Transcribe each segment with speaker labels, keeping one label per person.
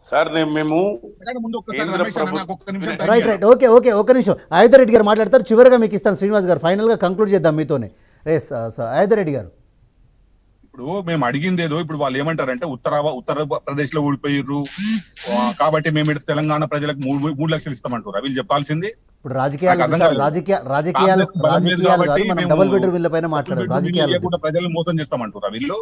Speaker 1: Sir నేను మేము
Speaker 2: అలాగే ముందు ఒక్కసారి
Speaker 1: కేంద్ర
Speaker 2: రమేష్ అన్న
Speaker 1: ప్రభు-
Speaker 2: నాకు ఒక్క నిమిషం టైం
Speaker 3: రైట్
Speaker 2: ఇవ్వండి.
Speaker 3: రైట్ ఓకే ఓకే ఒక నిమిషం అయోధ్య రెడ్డి గారు మాట్లాడతారు చివరిగా మీకు ఇస్తాను శ్రీనివాస్ గారు ఫైనల్గా కంక్లూడ్ చేద్దాం మీతోనే ఎస్ అయోధ్య రెడ్డి గారు
Speaker 2: ఇప్పుడు మేము అడిగింది ఏదో ఇప్పుడు వాళ్ళు ఏమంటారంటే ఉత్తర ఉత్తర ప్రదేశ్ లో ఊడిపోయారు కాబట్టి మేము ఇక్కడ తెలంగాణ ప్రజలకు మూడు మూడు లక్షలు ఇస్తామంటారు వీళ్ళు చెప్పాల్సింది
Speaker 3: ఇప్పుడు రాజకీయాలు
Speaker 2: నాకు అర్థం
Speaker 3: సార్,
Speaker 2: కాలేదు.
Speaker 3: రాజకీయ రాజకీయాలు
Speaker 2: కాంగ్రెస్ బలం లేదు
Speaker 3: రాజకీయాలు కాదు
Speaker 2: కాబట్టి
Speaker 3: మనం
Speaker 2: మేము
Speaker 3: డబుల్ బెడ్రూమ్ ఇళ్ళ పైన మాట్లాడాలి
Speaker 2: వీళ్ళు
Speaker 3: రాజకీయాలు
Speaker 2: లేకుండా ప్రజలను మోసం చేస్తామంటారు వీళ్ళు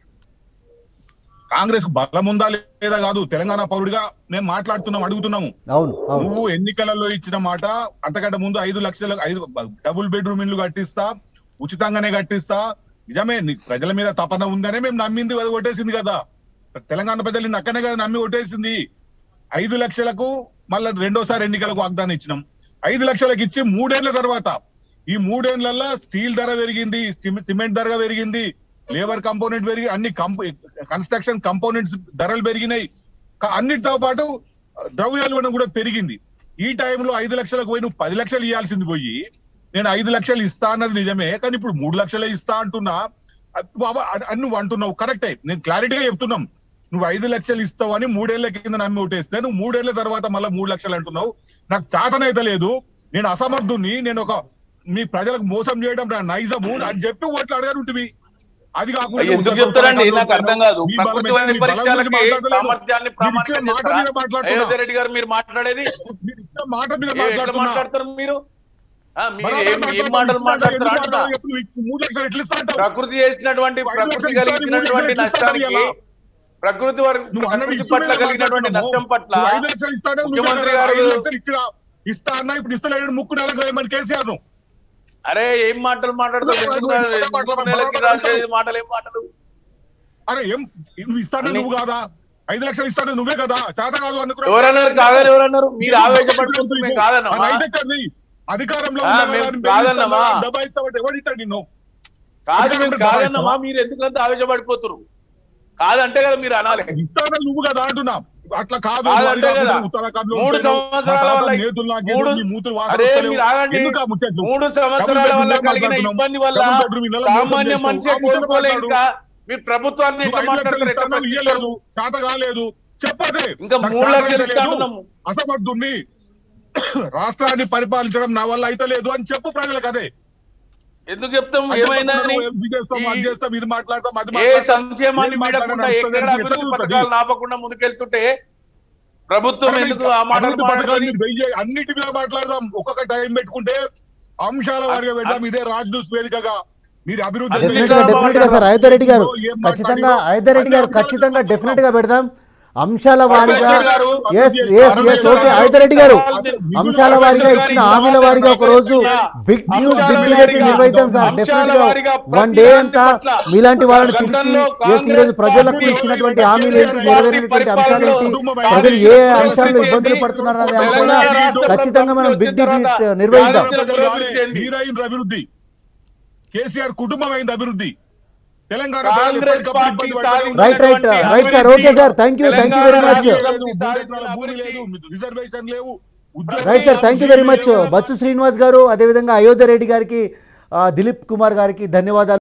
Speaker 2: కాంగ్రెస్ బలం ఉందా లేదా కాదు తెలంగాణ పౌరుడిగా మేము మాట్లాడుతున్నాం అడుగుతున్నాము
Speaker 3: అవును అవును
Speaker 2: నువ్వు ఎన్నికలలో ఇచ్చిన మాట అంతకంటే ముందు ఐదు లక్షల ఐదు డబుల్ బెడ్రూమ్ ఇల్లు కట్టిస్తా ఉచితంగానే కట్టిస్తా నిజమే నీకు ప్రజల మీద తపన ఉందనే మేము నమ్మింది అది కొట్టేసింది కదా తెలంగాణ ప్రజలు నిన్ను అక్కనే కదా నమ్మి కొట్టేసింది ఐదు లక్షలకు మళ్ళీ రెండోసారి ఎన్నికలకు వాగ్దానం ఇచ్చినాం ఐదు లక్షలకు ఇచ్చి మూడేళ్ల తర్వాత ఈ మూడేళ్లలో స్టీల్ ధర పెరిగింది సిమె- సిమెంట్ ధర పెరిగింది లేబర్ కంపోనెంట్ పెరిగి అన్ని కన్స్ట్రక్షన్ కంపోనెంట్స్ ధరలు పెరిగినాయి క- అన్నిటితో పాటు ద్రవ్యోల్బణం కూడా పెరిగింది ఈ టైంలో ఐదు లక్షలకు పోయి నువ్వు పది లక్షలు ఇవ్వాల్సింది పోయి నేను ఐదు లక్షలు ఇస్తా అన్నది నిజమే కానీ ఇప్పుడు మూడు లక్షలే ఇస్తా అంటున్నా అ- బాబా అ- అని నువ్వు అంటున్నావు కరెక్టే నేను క్లారిటీగా చెప్తున్నాం నువ్వు ఐదు లక్షలు ఇస్తావు అని మూడేళ్ల కింద నమ్మి ఓటేస్తే నువ్వు మూడేళ్ల తర్వాత మళ్ళీ మూడు లక్షలు అంటున్నావు నాకు చాతనైతే లేదు నేను అసమర్థుని నేను ఒక మీ ప్రజలకు మోసం చేయడం నా నైజము అని చెప్పి ఓట్లు అడగారు ఉంటుంది అది కాకుండా
Speaker 1: అయ్య, ఎందుకు
Speaker 2: ఉత్తర
Speaker 1: చెప్తారండి
Speaker 2: ఉత్తరాఖండ్లో
Speaker 1: నాకు అర్థం కాదు
Speaker 2: మీ బలం
Speaker 1: ప్రకృతి
Speaker 2: ఏంటి? మీ బలం
Speaker 1: వైపరీత్యాలకి
Speaker 2: గురించి మాట్లాడలేదు.
Speaker 1: సామర్థ్యాన్ని
Speaker 2: మీరు
Speaker 1: ప్రామాణికం
Speaker 2: ఇచ్చిన మాట
Speaker 1: చేస్తారా?
Speaker 2: మీద మాట్లాడుతున్నా.
Speaker 1: అయోధ్య రెడ్డి గారు మీరు మాట్లాడేది
Speaker 2: మీరు ఇచ్చిన మాట మీద
Speaker 1: ఏ- ఎట్లా
Speaker 2: మాట్లాడుతున్నా.
Speaker 1: మాట్లాడతారు మీరు ఆ, మీరు
Speaker 2: బరాబర్
Speaker 1: ఏం ఏం
Speaker 2: మాట్లాడుతున్నా.
Speaker 1: మాటలు
Speaker 2: ఎందుకు
Speaker 1: మాట్లాడతారు అంటున్నా
Speaker 2: మాట్లాడతారు? ఎప్పుడు ఈ మూడు లక్షలు ఎట్లా ఇస్తా అంటావు?
Speaker 1: ప్రకృతి చేసినటువంటి
Speaker 2: ఐదు
Speaker 1: ప్రకృతి
Speaker 2: లక్షలు ఇస్తాను,
Speaker 1: కలిగించినటువంటి
Speaker 2: మూడు లక్షలు
Speaker 1: నష్టానికి
Speaker 2: ఇస్తాను ఇలా.
Speaker 1: ప్రకృతి వారి
Speaker 2: నువ్వు అన్నది
Speaker 1: ప్రకృతి
Speaker 2: ఇష్యూ
Speaker 1: పట్ల
Speaker 2: మీద
Speaker 1: కలిగినటువంటి
Speaker 2: మాట్లాడుతున్నావు.
Speaker 1: నష్టం పట్ల
Speaker 2: నువ్వు ఐదు లక్షలు ఇస్తానే నువ్వు
Speaker 1: ముఖ్యమంత్రి
Speaker 2: ఇక్కడ
Speaker 1: గారు
Speaker 2: ఐదు లక్షలు ఇచ్చినా ఇస్తా అన్నా ఇప్పుడు ఇస్తలేడు ముక్కు నెలకు వేయమని కేసీఆర్ ను.
Speaker 1: అరే ఏం మాటలు మాట్లాడతావు
Speaker 2: నువ్వు
Speaker 1: ఎందుకు
Speaker 2: మాట్లాడు,
Speaker 1: ఎందుకు
Speaker 2: మాట్లాడు,
Speaker 1: నెలకి
Speaker 2: మాట్లాడు.
Speaker 1: రాసేది మాటలు ఏం మాటలు
Speaker 2: అరే ఏం నువ్వు ఇస్తానే
Speaker 1: అన్ని-
Speaker 2: నువ్వు కాదా ఐదు లక్షలు ఇస్తానే నువ్వే కదా చేత కాదు అనుకున్నా
Speaker 1: ఎవరన్నారు కాదని ఎవరన్నారు మీరు ఆవేశపడుతుంది మేము కాదన్నామా
Speaker 2: ఆ రైతు అధికారంలో
Speaker 1: ఆ,
Speaker 2: ఉన్న
Speaker 1: మేము
Speaker 2: వాళ్ళని
Speaker 1: కాదన్నామా?
Speaker 2: బెదిరిస్తావా? దబాయిస్తావంటే ఎవడిస్తాడు నిన్ను
Speaker 1: కాదు
Speaker 2: అధికారం
Speaker 1: మేము
Speaker 2: ఉంటే
Speaker 1: కాదన్నామా
Speaker 2: దబాయిస్తావా?
Speaker 1: మీరు ఎందుకంత ఆవేశపడిపోతున్నారు కాదంటే కదా మీరు అనాలి
Speaker 2: ఇస్తానే నువ్వు కదా అంటున్నా అట్లా కాదు
Speaker 1: కాదు
Speaker 2: అది
Speaker 1: అంతే
Speaker 2: కాకుండా
Speaker 1: కదా.
Speaker 2: ఉత్తరాఖండ్లో
Speaker 1: మూడు
Speaker 2: ఉంటాను.
Speaker 1: సంవత్సరాల
Speaker 2: మా తాత
Speaker 1: వల్ల
Speaker 2: నేతులు నాకేదో
Speaker 1: మూడు-
Speaker 2: నీ మూతులు వాసన
Speaker 1: అరే
Speaker 2: వస్తలేవు.
Speaker 1: మీరు ఆగండి
Speaker 2: ఎందుకు ఆ ముచ్చట్లు?
Speaker 1: మూడు సంవత్సరాల
Speaker 2: డబుల్
Speaker 1: వల్ల
Speaker 2: బెడ్రూమ్
Speaker 1: కలిగిన
Speaker 2: మాట్లాడుతున్నాం.
Speaker 1: ఇబ్బంది వల్ల
Speaker 2: డబుల్ బెడ్రూమ్ ఇళ్ళలో
Speaker 1: సామాన్య
Speaker 2: మోసం
Speaker 1: మనిషి
Speaker 2: చేస్తాం.
Speaker 1: కోలుకోలే
Speaker 2: మాట్లాడు.
Speaker 1: ఇంకా మీరు ప్రభుత్వాన్ని
Speaker 2: నువ్వు
Speaker 1: ఎట్లా
Speaker 2: ఐదు లక్షలు
Speaker 1: మాట్లాడతారు ఎట్లా
Speaker 2: ఇస్తానని
Speaker 1: ప్రశ్నిస్తారు?
Speaker 2: ఇయ్యలేదు చేత కాలేదు చెప్పదే
Speaker 1: ఇంకా
Speaker 2: నాకు
Speaker 1: మూడు
Speaker 2: చేత
Speaker 1: లక్షలు
Speaker 2: కాలేదు.
Speaker 1: ఇస్తానున్నాము.
Speaker 2: అసమర్థుణ్ణి రాష్ట్రాన్ని పరిపాలించడం నా వల్ల అయితే లేదు అని చెప్పు ప్రజలకు అదే
Speaker 1: ఎందుకు చెప్తాం
Speaker 2: అది
Speaker 1: ఏమైనా
Speaker 2: చెప్పకుండా
Speaker 1: అని?
Speaker 2: నువ్వు ఇది చేస్తాం, అది
Speaker 1: ఈ-
Speaker 2: చేస్తాం, ఇది మాట్లాడతాం అది
Speaker 1: ఏ
Speaker 2: మాట్లాడతాం.
Speaker 1: సంక్షేమాన్ని
Speaker 2: ఏం
Speaker 1: వీడకుండా
Speaker 2: మాట్లాడినా
Speaker 1: ఎక్కడ
Speaker 2: నడుస్తుంది,
Speaker 1: అభివృద్ధి
Speaker 2: ఎట్లా
Speaker 1: పథకాలు
Speaker 2: ఉంటుంది?
Speaker 1: ఆపకుండా ముందుకెళ్తుంటే ప్రభుత్వం ఎందుకు ఆ మాటలు
Speaker 2: అభివృద్ధి పథకాలు
Speaker 1: మాట్లాడుతుంది
Speaker 2: మీరు వెయ్యి అన్నిటి మీద మాట్లాడదాం ఒక్కొక్క టైం పెట్టుకుంటే అంశాల వారిగా పెడదాం ఇదే రాజ్ న్యూస్ వేదికగా మీరు అభివృద్ధి
Speaker 1: అదే
Speaker 3: డెఫినెట్ గా
Speaker 1: ఇంకా
Speaker 3: డెఫినెట్ గా సార్ అయోధ్య రెడ్డి గారు
Speaker 2: ఏం
Speaker 3: ఖచ్చితంగా
Speaker 2: మాట్లాడినా
Speaker 3: అయోధ్య రెడ్డి గారు
Speaker 2: అదే
Speaker 3: ఖచ్చితంగా
Speaker 2: అంశాలు
Speaker 3: డెఫినెట్ గా పెడదాం అంశాల వారీగా
Speaker 1: Parameshwar garu,
Speaker 3: yes yes yes okay Ayodhya Reddy garu అంశాల వారీగా ఇచ్చిన హామీల వారీగా ఒక రోజు బిగ్ న్యూస్ బిగ్ డిబేట్ నిర్వహిద్దాం సార్ డెఫినెట్ గా వన్ డే అంతా మీలాంటి వాళ్ళని పిలిచి ఎస్ ఈ రోజు ప్రజలకు ఇచ్చినటువంటి హామీలు ఏంటి నెరవేరినటువంటి అంశాలు ఏంటి ప్రజలు ఏ అంశాల్లో ఇబ్బందులు పడుతున్నారు అనే దానిపైన ఖచ్చితంగా మనం బిగ్ డిబేట్ నిర్వహిద్దాం
Speaker 2: మీరైన అభివృద్ధి కేసీఆర్ కుటుంబం అయింది అభివృద్ధి Telangana
Speaker 1: Congress party
Speaker 3: right right right sir okay sir thank you thank you very much
Speaker 2: భూమి లేదు రిజర్వేషన్ లేవు
Speaker 3: right sir thank you very much Bachchu Srinivas garu అదేవిధంగా అయోధ్య రెడ్డి గారికి ఆ, దిలీప్ కుమార్ గారికి ధన్యవాదాలు